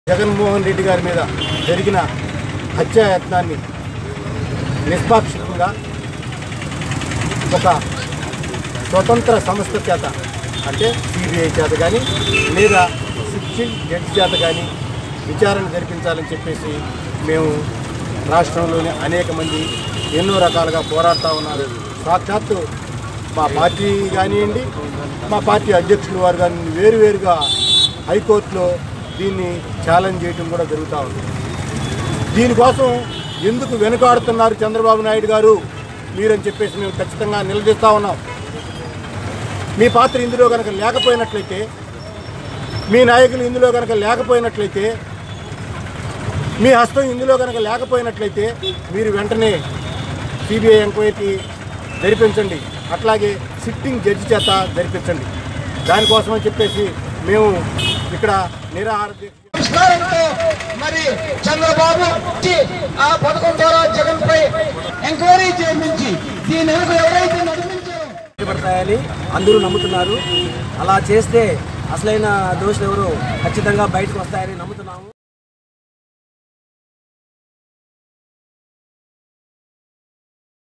జగన్మోహన్ రెడ్డి గారి మీద జరిగిన హత్యాయత్నాన్ని నిష్పాక్షికంగా ఒక స్వతంత్ర సంస్థ చేత అంటే సిబిఐ చేత కానీ లేదా సిట్టింగ్ జడ్జి చేత కానీ విచారణ జరిపించాలని చెప్పేసి మేము రాష్ట్రంలోని అనేక మంది ఎన్నో రకాలుగా పోరాడుతూ ఉన్నారు సాక్షాత్తు మా పార్టీ కానివ్వండి మా పార్టీ అధ్యక్షులు వారు కానీ వేరువేరుగా హైకోర్టులో దీన్ని ఛాలెంజ్ చేయడం కూడా జరుగుతూ ఉంది దీనికోసం ఎందుకు వెనుకాడుతున్నారు చంద్రబాబు నాయుడు గారు మీరని చెప్పేసి మేము ఖచ్చితంగా నిలదీస్తూ ఉన్నాం మీ పాత్ర ఇందులో కనుక లేకపోయినట్లయితే మీ నాయకులు ఇందులో కనుక లేకపోయినట్లయితే మీ హస్తం ఇందులో కనుక లేకపోయినట్లయితే మీరు వెంటనే సిబిఐ ఎంక్వైరీ జరిపించండి అట్లాగే సిట్టింగ్ జడ్జి చేత జరిపించండి దానికోసమని చెప్పేసి మేము ఇక్కడ నిరాహార దీక్ష సంస్కారంతో మరి చంద్రబాబు కి ఆ పథకం ద్వారా జగన్ పై ఎంక్వైరీ చేయించి దీని వెనుక ఎవరైతే నడిపించారో పడతాయని అందరూ నమ్ముతున్నారు అలా చేస్తే అసలైన దోషులు ఎవరు ఖచ్చితంగా బయటకు వస్తాయని నమ్ముతున్నాము